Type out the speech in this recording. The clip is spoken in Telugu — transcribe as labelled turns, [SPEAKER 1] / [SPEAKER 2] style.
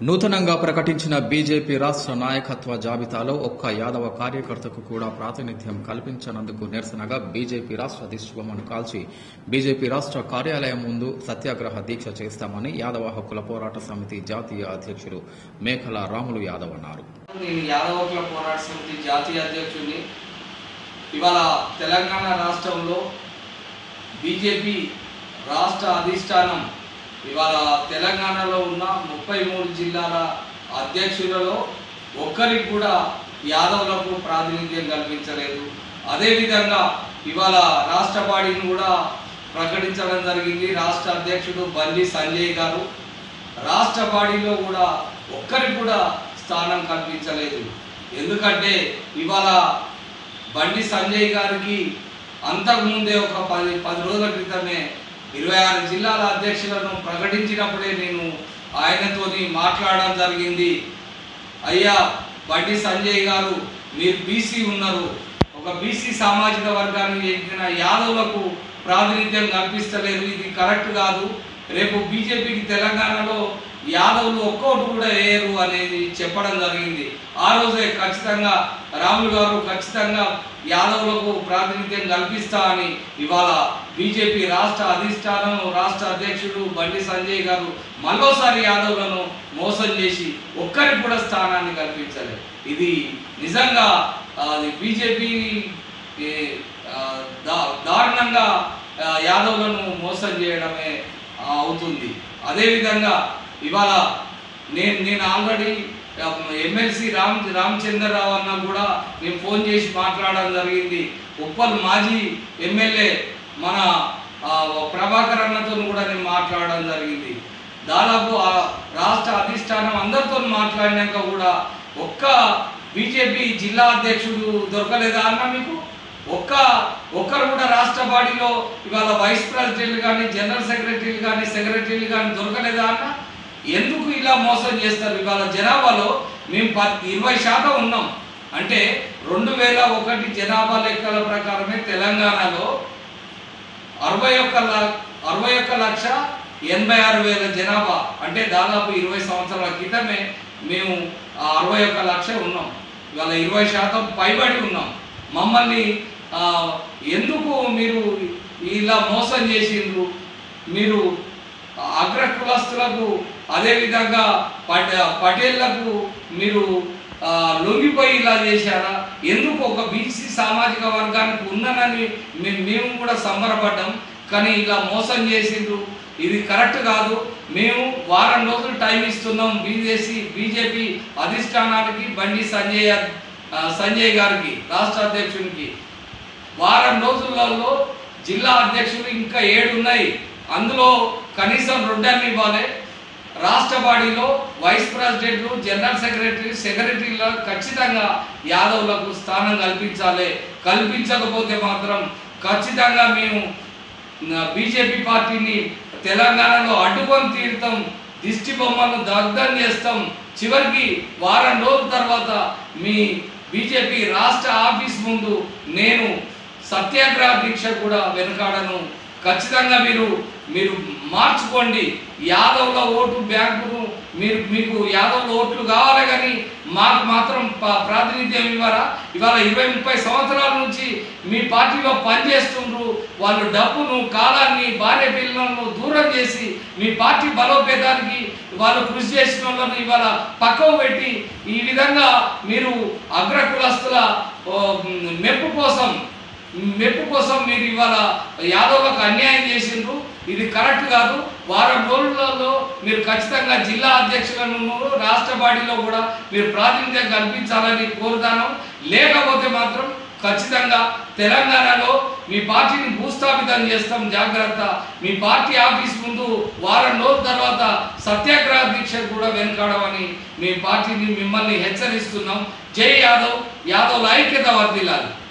[SPEAKER 1] నూతనంగా ప్రకటించిన బీజేపీ రాష్ట్ర నాయకత్వ జాబితాలో ఒక్క యాదవ కార్యకర్తకు కూడా ప్రాతినిధ్యం కల్పించనందుకు నిరసనగా బీజేపీ రాష్ట్ర దిష్టిబొమ్మను కాల్చి బీజేపీ రాష్ట్ర కార్యాలయం ముందు సత్యాగ్రహ దీక్ష చేస్తామని యాదవ హక్కుల పోరాట సమితి జాతీయ అధ్యక్షులు మేకల రాములు యాదవ్ అన్నారు
[SPEAKER 2] నేను యాదవకుల పోరాట సమితి జాతీయ అధ్యక్షుడిని ఇవాళ తెలంగాణ రాష్ట్రంలో బీజేపీ రాష్ట్ర అధిష్టానం ఇవాళ తెలంగాణలో ఉన్న ముప్పై మూడు జిల్లాల అధ్యక్షులలో ఒక్కరికి కూడా యాదవులకు ప్రాతినిధ్యం కల్పించలేదు అదేవిధంగా ఇవాళ రాష్ట్ర బాడీని కూడా ప్రకటించడం జరిగింది రాష్ట్ర అధ్యక్షుడు బండి సంజయ్ గారు రాష్ట్ర బాడీలో కూడా ఒక్కరికి కూడా స్థానం కల్పించలేదు ఎందుకంటే ఇవాళ బండి సంజయ్ గారికి అంతకుముందే ఒక పది పది రోజుల క్రితమే ఇరవై ఆరు జిల్లాల అధ్యక్షులను ప్రకటించినప్పుడే నేను ఆయనతోని మాట్లాడడం జరిగింది అయ్యా బండి సంజయ్ గారు మీరు బీసీ ఉన్నారు ఒక బీసీ సామాజిక వర్గానికి చెందిన యాదవులకు ప్రాతినిధ్యం కల్పిస్తలేరు ఇది కరెక్ట్ కాదు రేపు బీజేపీకి తెలంగాణలో యాదవులు ఒక్కోటి కూడా వేయరు అనేది చెప్పడం జరిగింది ఆ రోజే ఖచ్చితంగా రాములు గారు ఖచ్చితంగా యాదవులకు ప్రాతినిధ్యం కల్పిస్తా అని ఇవాళ బీజేపీ రాష్ట్ర అధిష్టానం రాష్ట్ర అధ్యక్షుడు బండి సంజయ్ గారు మరోసారి యాదవులను మోసం చేసి ఒక్కరికి కూడా స్థానాన్ని కల్పించలేదు ఇది నిజంగా ఆ, అది బీజేపీ ఏ, ఆ, దా- దారుణంగా ఆ, యాదవులను మోసం చేయడమే ఆ, అవుతుంది అదేవిధంగా ఇవాళ నేను నేను ఆల్రెడీ ఎమ్మెల్సీ రామ్ రామచంద్రరావు అన్న కూడా నేను ఫోన్ చేసి మాట్లాడడం జరిగింది ఉప్పల్ మాజీ ఎమ్మెల్యే మన ఆ, ప్రభాకర్ అన్నతో కూడా నేను మాట్లాడడం జరిగింది దాదాపు ఆ రాష్ట్ర అధిష్టానం అందరితో మాట్లాడినాక కూడా ఒక్క బీజేపీ జిల్లా అధ్యక్షుడు దొరకలేదా అన్న మీకు ఒక్క ఒక్కరు కూడా రాష్ట్ర బాడీలో ఇవాళ వైస్ ప్రెసిడెంట్లు కానీ జనరల్ సెక్రటరీలు కానీ సెక్రటరీలు కానీ దొరకలేదా అన్న ఎందుకు ఇలా మోసం చేస్తారు ఇవాళ జనాభాలో మేము ప- ఇరవై శాతం ఉన్నాం అంటే రెండు వేల ఒకటి జనాభా లెక్కల ప్రకారమే తెలంగాణలో అరవై ఒక్క ల- అరవై ఒక్క లక్ష ఎనభై ఆరు వేల జనాభా అంటే దాదాపు ఇరవై సంవత్సరాల క్రితమే మేము ఆ అరవై ఒక్క లక్ష ఉన్నాం ఇవాళ ఇరవై శాతం పైబడి ఉన్నాం మమ్మల్ని ఆ, ఎందుకు మీరు ఇలా మోసం చేసిండ్రు మీరు అగ్ర కులస్తులకు అదేవిధంగా పట పటేళ్లకు మీరు ఆ, లొంగిపోయి ఇలా చేశారా ఎందుకు ఒక బీసీ సామాజిక వర్గానికి ఉన్ననని మేము మేము కూడా సంబరపడ్డాం కానీ ఇలా మోసం చేసిండ్రు ఇది కరెక్ట్ కాదు మేము వారం రోజులు టైం ఇస్తున్నాం బీజేసీ బీజేపీ అధిష్టానానికి బండి సంజయ్ ఆ, సంజయ్ గారికి రాష్ట్ర అధ్యక్షునికి వారం రోజులలో జిల్లా అధ్యక్షులు ఇంకా ఏడు ఉన్నాయి అందులో కనీసం రెండన్ని ఇవ్వాలి రాష్ట్ర బాడీలో వైస్ ప్రెసిడెంట్లు జనరల్ సెక్రటరీ సెక్రటరీలో ఖచ్చితంగా యాదవులకు స్థానం కల్పించాలి కల్పించకపోతే మాత్రం ఖచ్చితంగా మేము బీజేపీ పార్టీని తెలంగాణలో అడ్డుకొని తీరుతాం దిష్టి బొమ్మను దగ్ధం చేస్తాం చివరికి వారం రోజుల తర్వాత మీ బీజేపీ రాష్ట్ర ఆఫీస్ ముందు నేను సత్యాగ్రహ దీక్ష కూడా వెనుకాడను ఖచ్చితంగా మీరు మీరు మార్చుకోండి యాదవ్ల ఓటు బ్యాంకును మీరు మీకు యాదవ్ల ఓట్లు కావాలి కానీ మాకు మాత్రం ప- ప్రాతినిధ్యం ఇవ్వరా ఇవాళ ఇరవై ముప్పై సంవత్సరాల నుంచి మీ పార్టీలో పనిచేస్తుండ్రు వాళ్ళు డబ్బును కాలాన్ని భార్య పిల్లలను దూరం చేసి మీ పార్టీ బలోపేతానికి వాళ్ళు కృషి చేసిన వాళ్ళను ఇవాళ పక్కకు పెట్టి ఈ విధంగా మీరు అగ్ర కులస్తుల ఓ, మ్, మెప్పు కోసం మెప్పు కోసం మీరు ఇవాళ యాదవులకు అన్యాయం చేసిండ్రు ఇది కరెక్ట్ కాదు వారం రోజులలో మీరు ఖచ్చితంగా జిల్లా అధ్యక్షులను రాష్ట్ర బాడీలో కూడా మీరు ప్రాతినిధ్యం కల్పించాలని కోరుతాను లేకపోతే మాత్రం ఖచ్చితంగా తెలంగాణలో మీ పార్టీని భూస్థాపితం చేస్తాం జాగ్రత్త మీ పార్టీ ఆఫీస్ ముందు వారం రోజుల తర్వాత సత్యాగ్రహ దీక్ష కూడా వెనుకాడమని మీ పార్టీని మిమ్మల్ని హెచ్చరిస్తున్నాం జై యాదవ్ యాదవ్ ఐక్యత వర్దిల్లాలి